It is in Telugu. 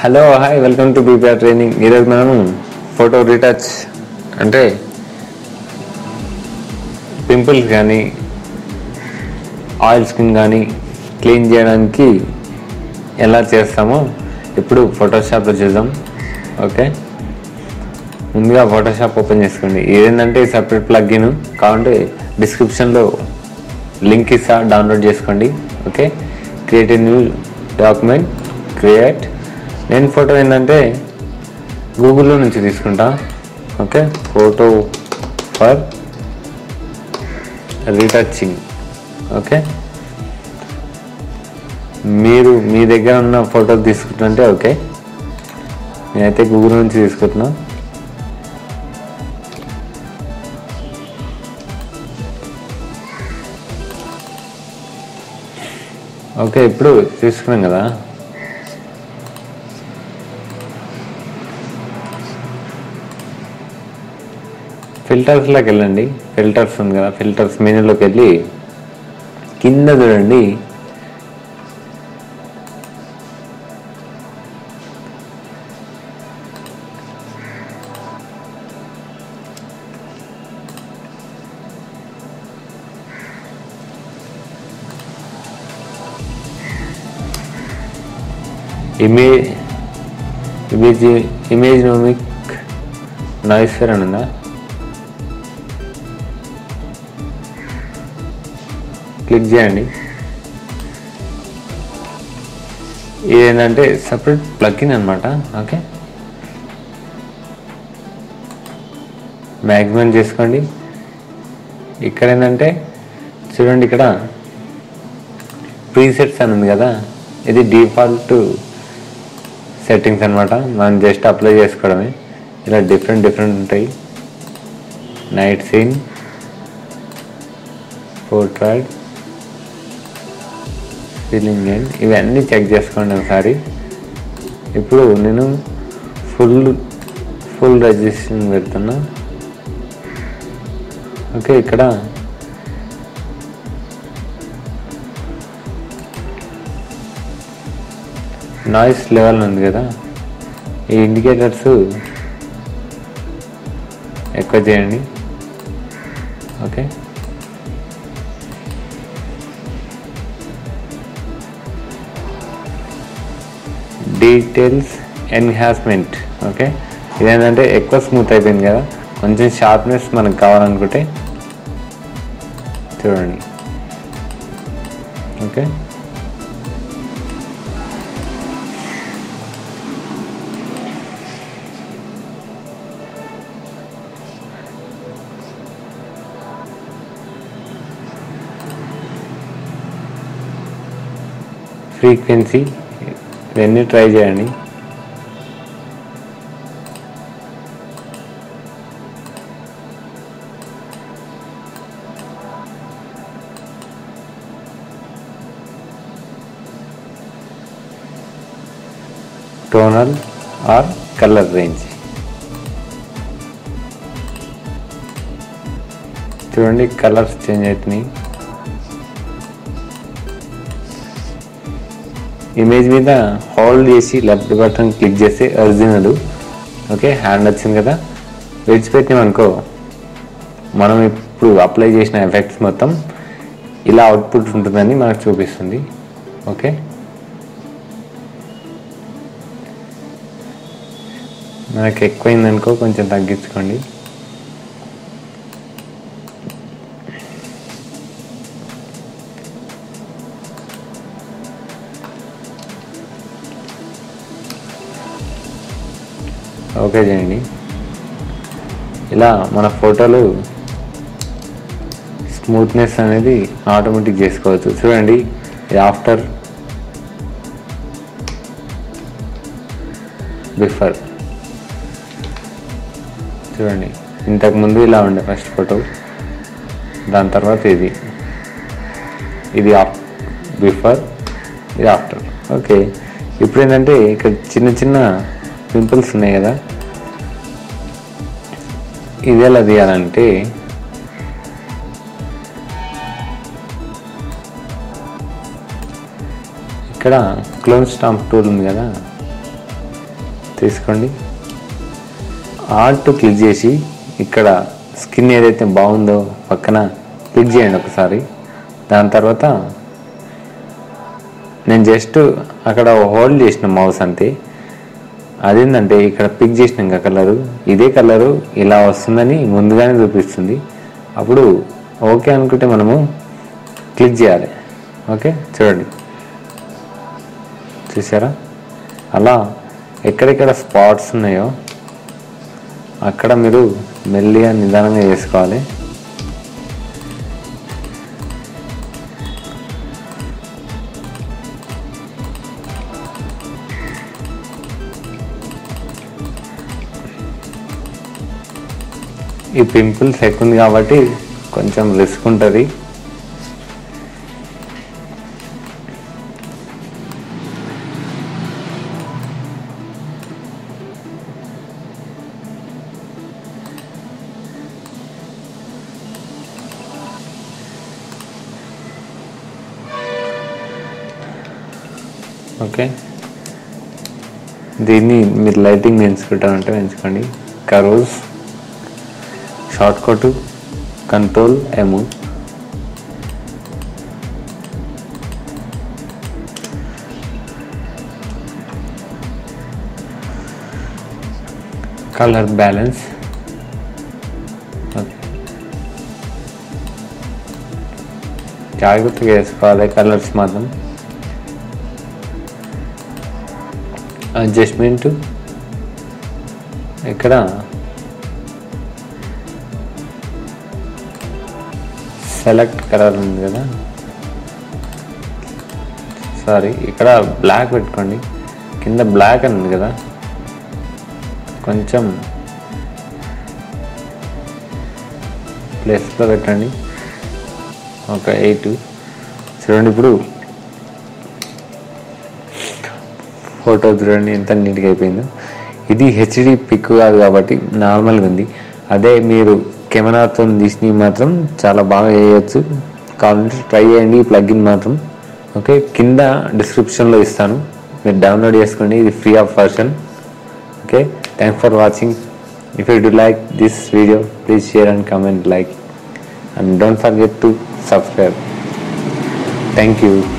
hello hi welcome to BPR training ఈరోజు మనం ఫోటో రీటచ్ అంటే పింపుల్స్ కానీ ఆయిల్ స్కిన్ కానీ క్లీన్ చేయడానికి ఎలా చేస్తామో ఇప్పుడు ఫోటోషాప్లో చూద్దాం ఓకే ముందుగా ఫోటోషాప్ ఓపెన్ చేసుకోండి ఇదేంటంటే సపరేట్ ప్లగ్ఇన్ కావాలంటే డిస్క్రిప్షన్లో లింక్ ఇస్తా డౌన్లోడ్ చేసుకోండి okay create a new document create నేను ఫోటో ఏంటంటే గూగుల్లో నుంచి తీసుకుంటా okay photo for retouching okay మీరు మీ దగ్గర ఉన్న ఫోటో తీసుకుంటుంటే ఓకే నేనైతే గూగుల్ నుంచి తీసుకుంటున్నా ఓకే ఇప్పుడు తీసుకున్నాం కదా ఫిల్టర్స్లోకి వెళ్ళండి ఫిల్టర్స్ ఉంది కదా ఫిల్టర్స్ మెనూలోకి వెళ్ళి కింద చూడండి image image Imagenomic Noiseware అని ఉందా క్లిక్ చేయండి ఇదేంటంటే సపరేట్ ప్లగ్ఇన్ అనమాట ఓకే మ్యాక్సిమం చేసుకోండి ఇక్కడ ఏంటంటే చూడండి ఇక్కడ ప్రీసెట్స్ అని ఉంది కదా ఇది డిఫాల్ట్ సెట్టింగ్స్ అనమాట మనం జస్ట్ అప్లై చేసుకోవడమే ఇలా డిఫరెంట్ డిఫరెంట్ ఉంటాయి night scene portrait feeling and ఇవన్నీ చెక్ చేసుకోండి ఒకసారి ఇప్పుడు నేను ఫుల్ ఫుల్ రిజిస్ట్రేషన్ పెడుతున్నా ఓకే ఇక్కడ నాయిస్ లెవెల్ ఉంది కదా ఈ ఇండికేటర్స్ ఎక్కువ చేయండి ఓకే డీటెయిల్స్ ఎన్హాన్స్మెంట్ ఓకే ఇదేంటంటే ఎక్కువ స్మూత్ అయిపోయింది కదా కొంచెం షార్ప్నెస్ మనకు కావాలనుకుంటే చూడండి ఓకే ఫ్రీక్వెన్సీ ఇవన్నీ ట్రై చేయండి టోనల్ ఆర్ కలర్ రేంజ్ చూడండి కలర్స్ చేంజ్ అవుతున్నాయి ఇమేజ్ మీద హోల్డ్ చేసి లెఫ్ట్ బటన్ క్లిక్ చేస్తే ఒరిజినల్ ఓకే హ్యాండ్ వచ్చింది కదా విడిచిపెట్టినామనుకో మనం ఇప్పుడు అప్లై చేసిన ఎఫెక్ట్స్ మొత్తం ఇలా అవుట్పుట్ ఉంటుందని మనకు చూపిస్తుంది ఓకే మనకు ఎక్కువైందనుకో కొంచెం తగ్గించుకోండి ఓకే చేయండి ఇలా మన ఫోటోలు స్మూత్నెస్ అనేది ఆటోమేటిక్ చేసుకోవచ్చు చూడండి ఇది ఆఫ్టర్ బిఫర్ చూడండి ఇంతకుముందు ఇలా ఉండే ఫస్ట్ ఫోటో దాని తర్వాత ఇది ఇది ఆఫ్ బిఫర్ ఇది ఆఫ్టర్ ఓకే ఇప్పుడు ఏంటంటే ఇక్కడ చిన్న చిన్న పింపుల్స్ ఉన్నాయి కదా ఇది ఎలా తీయాలంటే ఇక్కడ క్లోన్ స్టాంప్ టూల్ ఉంది కదా తీసుకోండి ఆర్ట్ క్లిక్ చేసి ఇక్కడ స్కిన్ ఏదైతే బాగుందో పక్కన క్లిక్ చేయండి ఒకసారి దాని తర్వాత నేను జస్ట్ అక్కడ హోల్డ్ చేసిన మౌస్ అంతే అదేంటంటే ఇక్కడ పిక్ చేసినాక కలరు ఇదే కలరు ఇలా వస్తుందని ముందుగానే చూపిస్తుంది అప్పుడు ఓకే అనుకుంటే మనము క్లిక్ చేయాలి ఓకే చూడండి చూసారా అలా ఎక్కడెక్కడ స్పాట్స్ ఉన్నాయో అక్కడ మీరు మెల్లిగా నిదానంగా చేసుకోవాలి ఈ పింపుల్స్ ఎక్కువ ఉంది కాబట్టి కొంచెం రిస్క్ ఉంటుంది ఓకే దీన్ని మీరు లైటింగ్ పెంచుకుంటారంటే పెంచుకోండి కరోస్ short cut control M colour balance జాగ్రత్తగా వేసుకోవాలి కలర్స్ మాత్రం అడ్జస్ట్మెంట్ ఇక్కడ సెలెక్ట్ కలర్ ఉంది కదా సారీ ఇక్కడ బ్లాక్ పెట్టుకోండి కింద బ్లాక్ అని ఉంది కదా కొంచెం ప్లస్లో పెట్టండి ఒక ఎయిట్ చూడండి ఇప్పుడు ఫోటో చూడండి ఎంత నీట్గా అయిపోయిందో ఇది హెచ్డి పిక్ కాదు కాబట్టి నార్మల్గా ఉంది అదే మీరు కెమెరాతో తీసి మాత్రం చాలా బాగా చేయొచ్చు కావాలంటే ట్రై చేయండి ఈ ప్లగ్ఇన్ మాత్రం ఓకే కింద డిస్క్రిప్షన్లో ఇస్తాను మీరు డౌన్లోడ్ చేసుకోండి ఇది free of version okay thanks for watching if you do like this video please share and comment like and don't forget to subscribe thank you